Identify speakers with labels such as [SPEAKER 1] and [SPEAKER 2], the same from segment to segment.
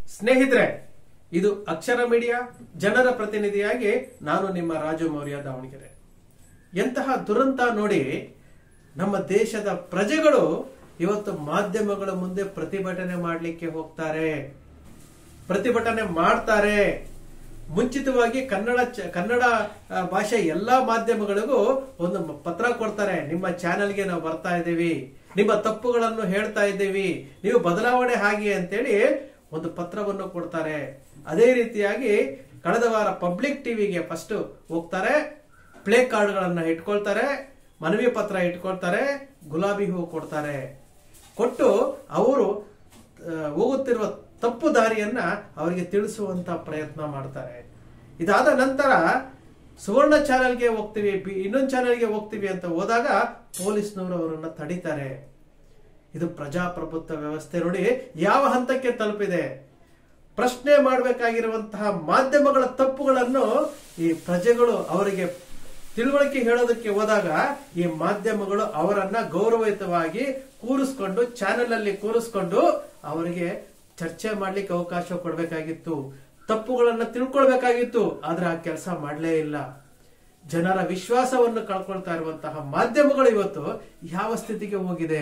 [SPEAKER 1] ಸ್ನೇಹಿತರೆ ಇದು ಅಕ್ಷರ ಮೀಡಿಯಾ ಜನರ ಪ್ರತಿನಿಧಿಯಾಗಿ ನಾನು ನಿಮ್ಮ ರಾಜು ಮೌರ್ಯ ದಾವಣಗೆರೆ ಎಂತಹ ದುರಂತ ನೋಡಿ ನಮ್ಮ ದೇಶದ ಪ್ರಜೆಗಳು ಇವತ್ತು ಮಾಧ್ಯಮಗಳ ಮುಂದೆ ಪ್ರತಿಭಟನೆ ಮಾಡಲಿಕ್ಕೆ ಹೋಗ್ತಾರೆ ಪ್ರತಿಭಟನೆ ಮಾಡ್ತಾರೆ ಮುಂಚಿತವಾಗಿ ಕನ್ನಡ ಚ- ಕನ್ನಡ ಆ, ಭಾಷೆ ಎಲ್ಲಾ ಮಾಧ್ಯಮಗಳಿಗೂ ಒಂದು ಮ- ಪತ್ರ ಕೊಡ್ತಾರೆ ನಿಮ್ಮ ಚಾನೆಲ್ಗೆ ನಾವು ಬರ್ತಾ ಇದ್ದೀವಿ ನಿಮ್ಮ ತಪ್ಪುಗಳನ್ನು ಹೇಳ್ತಾ ಇದ್ದೀವಿ ನೀವು ಬದಲಾವಣೆ ಹಾಗೆ ಅಂತೇಳಿ ಒಂದು ಪತ್ರವನ್ನು ಕೊಡ್ತಾರೆ ಅದೇ ರೀತಿಯಾಗಿ ಕಳೆದ ವಾರ ಪಬ್ಲಿಕ್ ಟಿವಿಗೆ ಫಸ್ಟ್ ಹೋಗ್ತಾರೆ ಪ್ಲೇ ಕಾರ್ಡ್ಗಳನ್ನ ಇಟ್ಕೊಳ್ತಾರೆ ಮನವಿ ಪತ್ರ ಇಟ್ಕೊಳ್ತಾರೆ ಗುಲಾಬಿ ಹೂ ಕೊಡ್ತಾರೆ ಕೊಟ್ಟು ಅವರು ಆ, ಹೋಗುತ್ತಿರುವ ತಪ್ಪು ದಾರಿಯನ್ನ ಅವರಿಗೆ ತಿಳಿಸುವಂತ ಪ್ರಯತ್ನ ಮಾಡ್ತಾರೆ ಇದಾದ ನಂತರ ಸುವರ್ಣ ಚಾನೆಲ್ಗೆ ಹೋಗ್ತೀವಿ ಬಿ- ಇನ್ನೊಂದು ಚಾನೆಲ್ಗೆ ಹೋಗ್ತೀವಿ ಅಂತ ಹೋದಾಗ ಪೊಲೀಸ್ನವರು ಅವರನ್ನ ತಡಿತಾರೆ ಇದು ಪ್ರಜಾಪ್ರಭುತ್ವ ವ್ಯವಸ್ಥೆ ನೋಡಿ ಯಾವ ಹಂತಕ್ಕೆ ತಲುಪಿದೆ ಪ್ರಶ್ನೆ ಮಾಡಬೇಕಾಗಿರುವಂತಹ ಮಾಧ್ಯಮಗಳ ತಪ್ಪುಗಳನ್ನು ಈ ಪ್ರಜೆಗಳು ಅವರಿಗೆ ತಿಳುವಳಿಕೆ ಹೇಳೋದಕ್ಕೆ ಹೋದಾಗ ಈ ಮಾಧ್ಯಮಗಳು ಅವರನ್ನ ಗೌರವಯುತವಾಗಿ ಕೂರಿಸ್ಕೊಂಡು ಚಾನೆಲ್ ಅಲ್ಲಿ ಕೂರಿಸ್ಕೊಂಡು ಅವರಿಗೆ ಚರ್ಚೆ ಮಾಡ್ಲಿಕ್ಕೆ ಅವಕಾಶ ಕೊಡಬೇಕಾಗಿತ್ತು ತಪ್ಪುಗಳನ್ನ ತಿಳ್ಕೊಳ್ಬೇಕಾಗಿತ್ತು ಆದ್ರೆ ಆ ಕೆಲಸ ಮಾಡಲೇ ಇಲ್ಲ ಜನರ ವಿಶ್ವಾಸವನ್ನು ಕಳ್ಕೊಳ್ತಾ ಇರುವಂತಹ ಮಾಧ್ಯಮಗಳು ಇವತ್ತು ಯಾವ ಸ್ಥಿತಿಗೆ ಹೋಗಿದೆ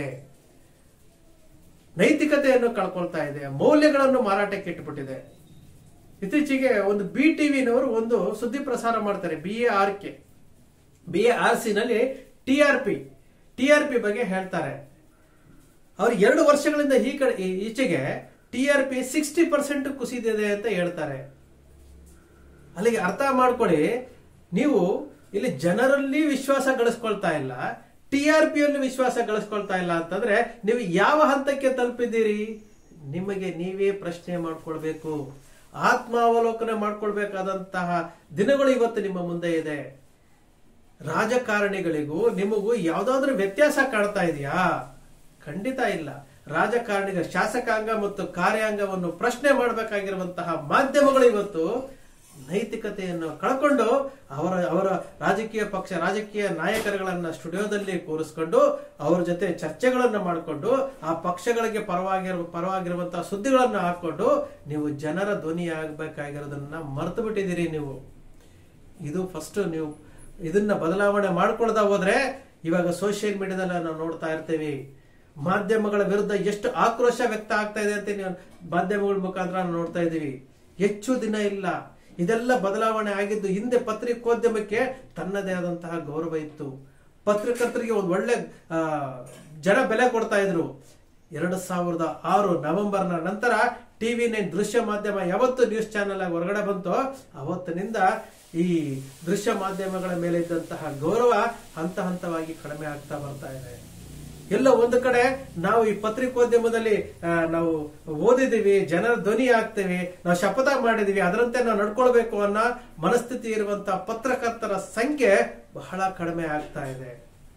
[SPEAKER 1] ನೈತಿಕತೆಯನ್ನು ಕಳ್ಕೊಳ್ತಾ ಇದೆ ಮೌಲ್ಯಗಳನ್ನು ಮಾರಾಟಕ್ಕೆ ಇಟ್ಟುಬಿಟ್ಟಿದೆ ಇತ್ತೀಚೆಗೆ ಒಂದು ಬಿ ಟಿವಿನವರು ಒಂದು ಸುದ್ದಿ ಪ್ರಸಾರ ಮಾಡ್ತಾರೆ B A R K B A R C ನಲ್ಲಿ T R P T R P ಬಗ್ಗೆ ಹೇಳ್ತಾರೆ ಅವ್ರು ಎರಡು ವರ್ಷಗಳಿಂದ ಈ ಕಡೆ ಈ- ಈಚೆಗೆ T R P sixty percent ಕುಸಿದಿದೆ ಅಂತ ಹೇಳ್ತಾರೆ ಅಲ್ಲಿಗೆ ಅರ್ಥ ಮಾಡ್ಕೊಳ್ಳಿ ನೀವು ಇಲ್ಲಿ ಜನರಲ್ಲಿ ವಿಶ್ವಾಸ ಗಳಿಸ್ಕೊಳ್ತಾ ಇಲ್ಲ ಟಿ ಆರ್ ಪಿಯನ್ನು ವಿಶ್ವಾಸ ಗಳಿಸ್ಕೊಳ್ತಾ ಇಲ್ಲ ಅಂತಂದ್ರೆ ನೀವು ಯಾವ ಹಂತಕ್ಕೆ ತಲುಪಿದ್ದೀರಿ ನಿಮಗೆ ನೀವೇ ಪ್ರಶ್ನೆ ಮಾಡ್ಕೊಳ್ಬೇಕು ಆತ್ಮಾವಲೋಕನ ಮಾಡ್ಕೊಳ್ಬೇಕಾದಂತಹ ದಿನಗಳು ಇವತ್ತು ನಿಮ್ಮ ಮುಂದೆ ಇದೆ ರಾಜಕಾರಣಿಗಳಿಗೂ ನಿಮಗೂ ಯಾವ್ದಾದ್ರೂ ವ್ಯತ್ಯಾಸ ಕಾಣ್ತಾ ಇದೆಯಾ ಖಂಡಿತ ಇಲ್ಲ ರಾಜಕಾರಣಿಗ ಶಾಸಕಾಂಗ ಮತ್ತು ಕಾರ್ಯಾಂಗವನ್ನು ಪ್ರಶ್ನೆ ಮಾಡಬೇಕಾಗಿರುವಂತಹ ಮಾಧ್ಯಮಗಳು ಇವತ್ತು ನೈತಿಕತೆಯನ್ನು ಕಳ್ಕೊಂಡು ಅವರ ಅವರ ರಾಜಕೀಯ ಪಕ್ಷ ರಾಜಕೀಯ ನಾಯಕರುಗಳನ್ನ ಸ್ಟುಡಿಯೋದಲ್ಲಿ ಕೂರಿಸ್ಕೊಂಡು ಅವರ ಜೊತೆ ಚರ್ಚೆಗಳನ್ನ ಮಾಡಿಕೊಂಡು ಆ ಪಕ್ಷಗಳಿಗೆ ಪರವಾಗಿರುವ ಪರವಾಗಿರುವಂತಹ ಸುದ್ದಿಗಳನ್ನ ಹಾಕೊಂಡು ನೀವು ಜನರ ಧ್ವನಿ ಆಗ್ಬೇಕಾಗಿರೋದನ್ನ ಮರೆತು ಬಿಟ್ಟಿದ್ದೀರಿ ನೀವು ಇದು ಫಸ್ಟ್ ನೀವು ಇದನ್ನ ಬದಲಾವಣೆ ಮಾಡ್ಕೊಳ್ತಾ ಹೋದ್ರೆ ಇವಾಗ ಸೋಷಿಯಲ್ ಮೀಡಿಯಾದಲ್ಲಿ ನಾವು ನೋಡ್ತಾ ಇರ್ತೀವಿ ಮಾಧ್ಯಮಗಳ ವಿರುದ್ಧ ಎಷ್ಟು ಆಕ್ರೋಶ ವ್ಯಕ್ತ ಆಗ್ತಾ ಇದೆ ಅಂತ ನೀವು ಮಾಧ್ಯಮಗಳ ಮುಖಾಂತರ ನಾವು ನೋಡ್ತಾ ಇದ್ದೀವಿ ಹೆಚ್ಚು ದಿನ ಇಲ್ಲ ಇದೆಲ್ಲ ಬದಲಾವಣೆ ಆಗಿದ್ದು ಹಿಂದೆ ಪತ್ರಿಕೋದ್ಯಮಕ್ಕೆ ತನ್ನದೇ ಆದಂತಹ ಗೌರವ ಇತ್ತು ಪತ್ರಕರ್ತರಿಗೆ ಒಂದು ಒಳ್ಳೆ ಆ, ಜನ ಬೆಲೆ ಕೊಡ್ತಾ ಇದ್ರು ಎರಡು ಸಾವಿರದ ಆರು ನವೆಂಬರ್ನ ನಂತರ ಟಿವಿ ನೈನ್ ದೃಶ್ಯ ಮಾಧ್ಯಮ ಯಾವತ್ತು ನ್ಯೂಸ್ ಚಾನೆಲ್ ಆಗಿ ಹೊರಗಡೆ ಬಂತೋ ಅವತ್ತಿನಿಂದ ಈ ದೃಶ್ಯ ಮಾಧ್ಯಮಗಳ ಮೇಲೆ ಇದ್ದಂತಹ ಗೌರವ ಹಂತ ಹಂತವಾಗಿ ಕಡಿಮೆ ಆಗ್ತಾ ಬರ್ತಾ ಇದೆ ಎಲ್ಲ ಒಂದು ಕಡೆ ನಾವು ಈ ಪತ್ರಿಕೋದ್ಯಮದಲ್ಲಿ ಆ, ನಾವು ಓದಿದೀವಿ ಜನರ ಧ್ವನಿ ಆಗ್ತೇವೆ ನಾವು ಶಪಥ ಮಾಡಿದೀವಿ ಅದರಂತೆ ನಾವು ನಡ್ಕೊಳ್ಬೇಕು ಅನ್ನೋ ಮನಸ್ಥಿತಿ ಇರುವಂತಹ ಪತ್ರಕರ್ತರ ಸಂಖ್ಯೆ ಬಹಳ ಕಡಿಮೆ ಆಗ್ತಾ ಇದೆ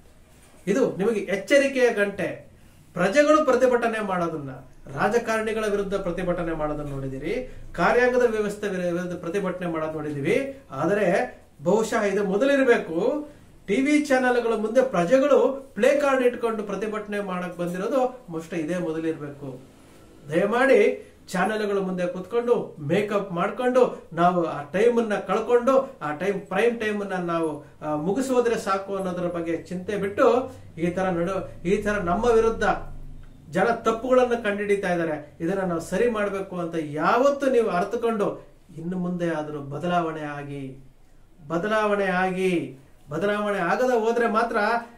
[SPEAKER 1] ಇದು ನಿಮಗೆ ಎಚ್ಚರಿಕೆಯ ಗಂಟೆ ಪ್ರಜೆಗಳು ಪ್ರತಿಭಟನೆ ಮಾಡೋದನ್ನ ರಾಜಕಾರಣಿಗಳ ವಿರುದ್ಧ ಪ್ರತಿಭಟನೆ ಮಾಡೋದನ್ನ ನೋಡಿದಿರಿ ಕಾರ್ಯಾಂಗದ ವ್ಯವಸ್ಥೆ ವಿರ- ವಿರುದ್ಧ ಪ್ರತಿಭಟನೆ ಮಾಡೋದು ನೋಡಿದೀವಿ ಆದರೆ ಬಹುಶಃ ಇದು ಮೊದಲಿರಬೇಕು ಟಿವಿ ಚಾನೆಲ್ಗಳ ಮುಂದೆ ಪ್ರಜೆಗಳು ಪ್ಲೇ ಕಾರ್ಡ್ ಇಟ್ಕೊಂಡು ಪ್ರತಿಭಟನೆ ಮಾಡಕ್ ಬಂದಿರೋದು ಮೋಸ್ಟ್ ಇದೇ ಮೊದಲಿರ್ಬೇಕು ದಯಮಾಡಿ ಚಾನೆಲ್ಗಳ ಮುಂದೆ ಕುತ್ಕೊಂಡು ಮೇಕಪ್ ಮಾಡ್ಕೊಂಡು ನಾವು ಆ ಟೈಮ್ ಅನ್ನ ಕಳ್ಕೊಂಡು ಆ ಟೈಮ್ ಪ್ರೈಮ್ ಟೈಮ್ ಅನ್ನ ನಾವು ಆ, ಮುಗಿಸೋದ್ರೆ ಸಾಕು ಅನ್ನೋದ್ರ ಬಗ್ಗೆ ಚಿಂತೆ ಬಿಟ್ಟು ಈ ತರ ನಡು ಈ ತರ ನಮ್ಮ ವಿರುದ್ಧ ಜನ ತಪ್ಪುಗಳನ್ನು ಕಂಡುಹಿಡಿತಾ ಇದ್ದಾರೆ ಇದನ್ನ ನಾವು ಸರಿ ಮಾಡಬೇಕು ಅಂತ ಯಾವತ್ತು ನೀವು ಅರ್ಥಕೊಂಡು ಇನ್ನು ಮುಂದೆ ಆದರೂ ಬದಲಾವಣೆ ಆಗಿ ಬದಲಾವಣೆ ಆಗಿ ಬದಲಾವಣೆ ಆಗದ ಹೋದ್ರೆ ಮಾತ್ರ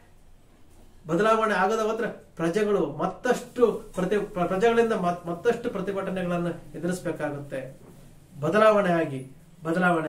[SPEAKER 1] ಬದಲಾವಣೆ ಆಗದ ಹೋದ್ರೆ ಪ್ರಜೆಗಳು ಮತ್ತಷ್ಟು ಪ್ರತಿ ಪ್ರ- ಪ್ರಜೆಗಳಿಂದ ಮತ್- ಮತ್ತಷ್ಟು ಪ್ರತಿಭಟನೆಗಳನ್ನು ಎದುರಿಸಬೇಕಾಗುತ್ತೆ ಬದಲಾವಣೆ ಆಗಿ ಬದಲಾವಣೆ